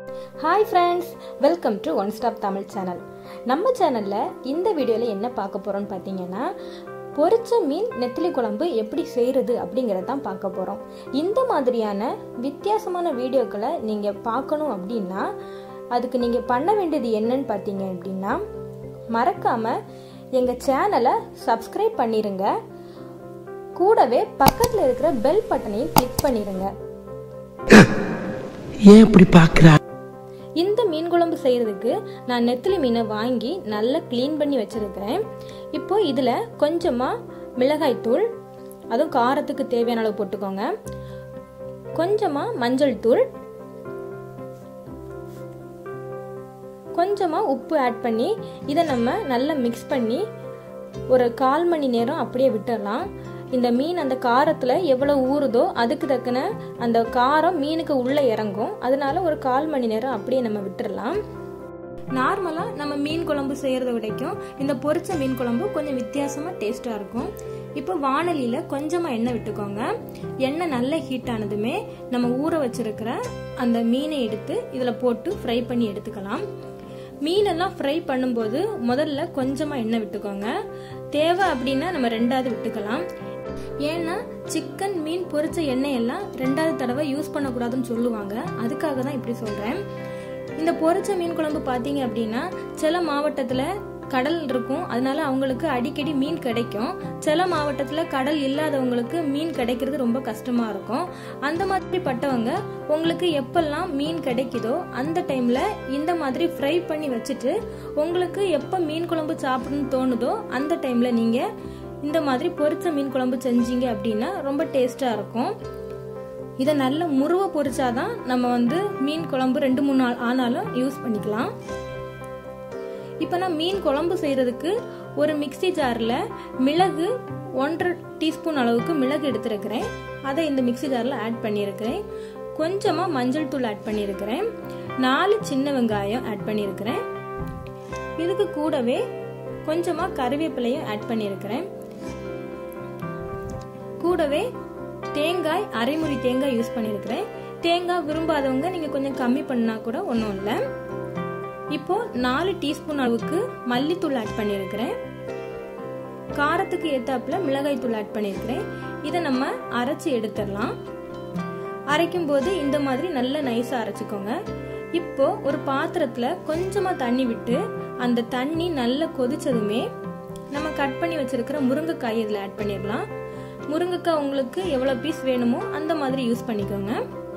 hi friends welcome to one stop Tamil channel நம்ம சேனலில் இந்த வீடியோவில் என்ன பார்க்க போகிறோம்னு பார்த்தீங்கன்னா பொரிச்ச மீன் நெத்திலி குழம்பு எப்படி செய்கிறது அப்படிங்கிறத தான் பார்க்க போகிறோம் இந்த மாதிரியான வித்தியாசமான வீடியோக்களை நீங்கள் பார்க்கணும் அப்படின்னா அதுக்கு நீங்கள் பண்ண வேண்டியது என்னன்னு பார்த்தீங்க அப்படின்னா மறக்காமல் எங்கள் சேனலை சப்ஸ்கிரைப் பண்ணிடுங்க கூடவே பக்கத்தில் இருக்கிற பெல் பட்டனையும் கிளிக் பண்ணிடுங்க ஏன் இப்படி பாக்குறா இந்த மீன் குழம்பு செய்யறதுக்கு நான் நெத்திலி மீனை வாங்கி நல்லா க்ளீன் பண்ணி வச்சிருக்கிறேன் இப்போ இதில் கொஞ்சமாக மிளகாய்த்தூள் அதுவும் காரத்துக்கு தேவையான அளவு போட்டுக்கோங்க கொஞ்சமாக மஞ்சள் தூள் கொஞ்சமாக உப்பு ஆட் பண்ணி இதை நம்ம நல்லா மிக்ஸ் பண்ணி ஒரு கால் மணி நேரம் அப்படியே விட்டுடலாம் இந்த மீன் அந்த காரத்தில் எவ்வளோ ஊறுதோ அதுக்கு தக்கன அந்த காரம் மீனுக்கு உள்ளே இறங்கும் அதனால ஒரு கால் மணி நேரம் அப்படியே நம்ம விட்டுடலாம் நார்மலாக நம்ம மீன் குழம்பு செய்கிறத விடைக்கும் இந்த பொரிச்ச மீன் குழம்பு கொஞ்சம் வித்தியாசமாக டேஸ்ட்டாக இருக்கும் இப்போ வானலியில் கொஞ்சமாக எண்ணெய் விட்டுக்கோங்க எண்ணெய் நல்ல ஹீட் ஆனதுமே நம்ம ஊற வச்சிருக்கிற அந்த மீனை எடுத்து இதில் போட்டு ஃப்ரை பண்ணி எடுத்துக்கலாம் மீனெல்லாம் ஃப்ரை பண்ணும்போது முதல்ல கொஞ்சமாக எண்ணெய் விட்டுக்கோங்க தேவை அப்படின்னா நம்ம ரெண்டாவது விட்டுக்கலாம் ஏன்னா சிக்கன் மீன் பொரிச்ச எண்ணெய் எல்லாம் ரெண்டாவது தடவை யூஸ் பண்ணக்கூடாதுன்னு சொல்லுவாங்க அதுக்காக தான் இப்படி சொல்கிறேன் இந்த பொரிச்ச மீன் குழம்பு பார்த்தீங்க அப்படின்னா சில மாவட்டத்தில் கடல் இருக்கும் அதனால அவங்களுக்கு அடிக்கடி மீன் கிடைக்கும் சில மாவட்டத்தில் கடல் இல்லாதவங்களுக்கு மீன் கிடைக்கிறது ரொம்ப கஷ்டமா இருக்கும் அந்த மாதிரி பட்டவங்க உங்களுக்கு எப்பெல்லாம் மீன் கிடைக்குதோ அந்த டைம்ல இந்த மாதிரி ஃப்ரை பண்ணி வச்சுட்டு உங்களுக்கு எப்போ மீன் குழம்பு சாப்பிடணும்னு தோணுதோ அந்த டைம்ல நீங்க இந்த மாதிரி பொரிச்ச மீன் குழம்பு செஞ்சீங்க அப்படின்னா ரொம்ப டேஸ்டா இருக்கும் இதை நல்ல முருவை பொரிச்சாதான் நம்ம வந்து மீன் குழம்பு ரெண்டு மூணு நாள் ஆனாலும் யூஸ் பண்ணிக்கலாம் இப்போ நான் மீன் குழம்பு செய்கிறதுக்கு ஒரு மிக்சி ஜாரில் மிளகு ஒன்றரை டீஸ்பூன் அளவுக்கு மிளகு எடுத்துருக்கிறேன் அதை இந்த மிக்சி ஜாரில் ஆட் பண்ணியிருக்கிறேன் கொஞ்சமாக மஞ்சள் தூள் ஆட் பண்ணியிருக்கிறேன் நாலு சின்ன வெங்காயம் ஆட் பண்ணியிருக்கிறேன் இதுக்கு கூடவே கொஞ்சமாக கருவேப்பிலையும் ஆட் பண்ணியிருக்கிறேன் கூடவே தேங்காய் அரைமுறி தேங்காய் யூஸ் பண்ணியிருக்கிறேன் தேங்காய் விரும்பாதவங்க நீங்கள் கொஞ்சம் கம்மி பண்ணால் கூட ஒன்றும் இல்லை இப்போ நாலு டீஸ்பூன் அளவுக்கு மல்லித்தூள் ஆட் பண்ணியிருக்கிறேன் காரத்துக்கு ஏத்தாப்புல மிளகாய் தூள் ஆட் பண்ணியிருக்கிறேன் இதை நம்ம அரைச்சி எடுத்துடலாம் அரைக்கும் போது இந்த மாதிரி நல்ல நைஸாக அரைச்சிக்கோங்க இப்போ ஒரு பாத்திரத்துல கொஞ்சமா தண்ணி விட்டு அந்த தண்ணி நல்லா கொதிச்சதுமே நம்ம கட் பண்ணி வச்சிருக்கிற முருங்கைக்காய் இதில் ஆட் பண்ணிடலாம் முருங்கைக்காய் உங்களுக்கு எவ்வளோ பீஸ் வேணுமோ அந்த மாதிரி யூஸ் பண்ணிக்கோங்க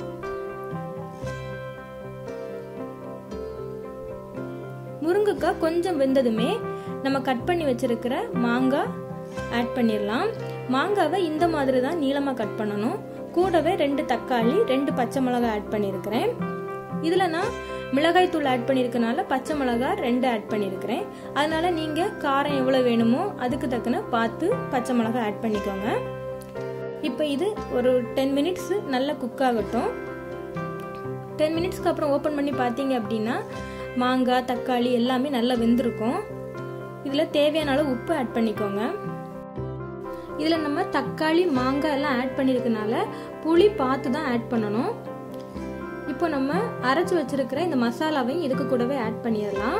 முருங்கைக்காய் கொஞ்சம் வெந்ததுமே நம்ம கட் பண்ணி வச்சிருக்கிற மாங்காய் ஆட் பண்ணிடலாம் மாங்காவை இந்த மாதிரி தான் நீளமாக கட் பண்ணணும் கூடவே ரெண்டு தக்காளி ரெண்டு பச்சை மிளகாய் ஆட் பண்ணியிருக்கிறேன் இதில் நான் மிளகாய் தூள் ஆட் பண்ணியிருக்கனால பச்சை மிளகாய் ரெண்டு ஆட் பண்ணியிருக்கிறேன் அதனால நீங்கள் காரம் எவ்வளோ வேணுமோ அதுக்கு தக்கன பார்த்து பச்சை மிளகாய் ஆட் பண்ணிக்கோங்க இப்போ இது ஒரு டென் மினிட்ஸ் நல்லா குக் ஆகட்டும் டென் மினிட்ஸ்க்கு அப்புறம் ஓப்பன் பண்ணி பார்த்தீங்க அப்படின்னா மாங்காய் தக்காளி எல்லாமே நல்லா வெந்திருக்கும் இதில் தேவையான அளவு உப்பு ஆட் பண்ணிக்கோங்க இதில் நம்ம தக்காளி மாங்காய் எல்லாம் ஆட் பண்ணியிருக்கனால புளி பார்த்து தான் ஆட் பண்ணணும் இப்போ நம்ம அரைச்சி வச்சிருக்கிற இந்த மசாலாவையும் இதுக்கு கூடவே ஆட் பண்ணிடலாம்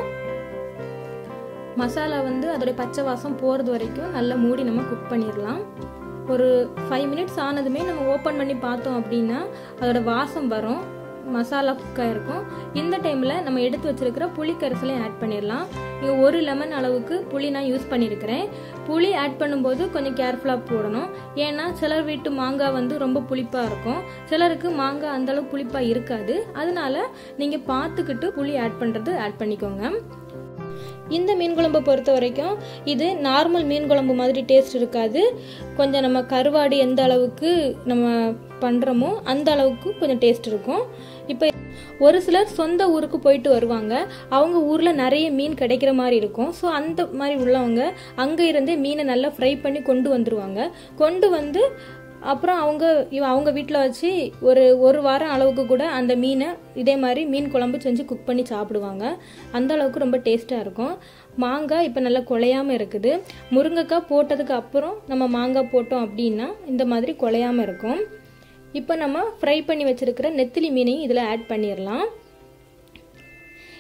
மசாலா வந்து அதோடைய பச்சை வாசம் போகிறது வரைக்கும் நல்லா மூடி நம்ம குக் பண்ணிடலாம் ஒரு ஃபைவ் மினிட்ஸ் ஆனதுமே நம்ம ஓப்பன் பண்ணி பார்த்தோம் அப்படின்னா அதோட வாசம் வரும் மசாலா குக்காக இருக்கும் இந்த டைமில் நம்ம எடுத்து வச்சிருக்கிற புளி கரைசலையும் ஆட் பண்ணிடலாம் இங்கே ஒரு லெமன் அளவுக்கு புளி நான் யூஸ் பண்ணியிருக்கிறேன் புளி ஆட் பண்ணும்போது கொஞ்சம் கேர்ஃபுல்லாக போடணும் ஏன்னா சிலர் வீட்டு மாங்காய் வந்து ரொம்ப புளிப்பாக இருக்கும் சிலருக்கு மாங்காய் அந்தளவு புளிப்பாக இருக்காது அதனால நீங்கள் பார்த்துக்கிட்டு புளி ஆட் பண்ணுறது ஆட் பண்ணிக்கோங்க இந்த மீன் குழம்பை பொறுத்த வரைக்கும் இது நார்மல் மீன் குழம்பு மாதிரி டேஸ்ட் இருக்காது கொஞ்சம் நம்ம கருவாடு எந்த அளவுக்கு நம்ம பண்ணுறோமோ அந்த அளவுக்கு கொஞ்சம் டேஸ்ட் இருக்கும் இப்போ ஒரு சிலர் சொந்த ஊருக்கு போயிட்டு வருவாங்க அவங்க ஊரில் நிறைய மீன் கிடைக்கிற மாதிரி இருக்கும் ஸோ அந்த மாதிரி உள்ளவங்க அங்கே இருந்தே மீனை நல்லா ஃப்ரை பண்ணி கொண்டு வந்துருவாங்க கொண்டு வந்து அப்புறம் அவங்க இவ அவங்க வீட்டில் வச்சு ஒரு ஒரு வாரம் அளவுக்கு கூட அந்த மீனை இதே மாதிரி மீன் குழம்பு செஞ்சு குக் பண்ணி சாப்பிடுவாங்க அந்த அளவுக்கு ரொம்ப டேஸ்ட்டாக இருக்கும் மாங்காய் இப்போ நல்லா குலையாமல் இருக்குது முருங்கைக்காய் போட்டதுக்கு அப்புறம் நம்ம மாங்காய் போட்டோம் அப்படின்னா இந்த மாதிரி குலையாமல் இருக்கும் இப்போ நம்ம ஃப்ரை பண்ணி வச்சுருக்கிற நெத்திலி மீனையும் இதில் ஆட் பண்ணிடலாம்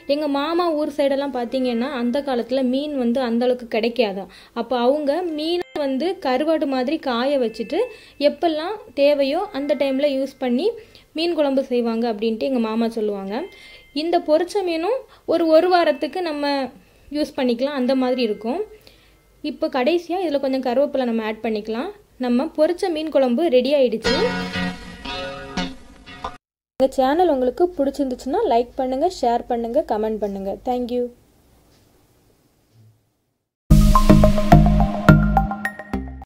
எங்கள் மாமா ஊர் சைடெல்லாம் பார்த்தீங்கன்னா அந்த காலத்தில் மீன் வந்து அந்த அளவுக்கு கிடைக்காதான் அப்போ அவங்க மீனை வந்து கருவாடு மாதிரி காய வச்சுட்டு எப்பெல்லாம் தேவையோ அந்த டைமில் யூஸ் பண்ணி மீன் குழம்பு செய்வாங்க அப்படின்ட்டு எங்கள் மாமா சொல்லுவாங்க இந்த பொரிச்ச மீனும் ஒரு ஒரு வாரத்துக்கு நம்ம யூஸ் பண்ணிக்கலாம் அந்த மாதிரி இருக்கும் இப்போ கடைசியாக இதில் கொஞ்சம் கருவேப்பிலை நம்ம ஆட் பண்ணிக்கலாம் நம்ம பொரிச்ச மீன் குழம்பு ரெடி ஆயிடுச்சு எங்கள் சேனல் உங்களுக்கு பிடிச்சிருந்துச்சுன்னா லைக் பண்ணுங்கள் ஷேர் பண்ணுங்கள் கமெண்ட் பண்ணுங்கள் தேங்க்யூ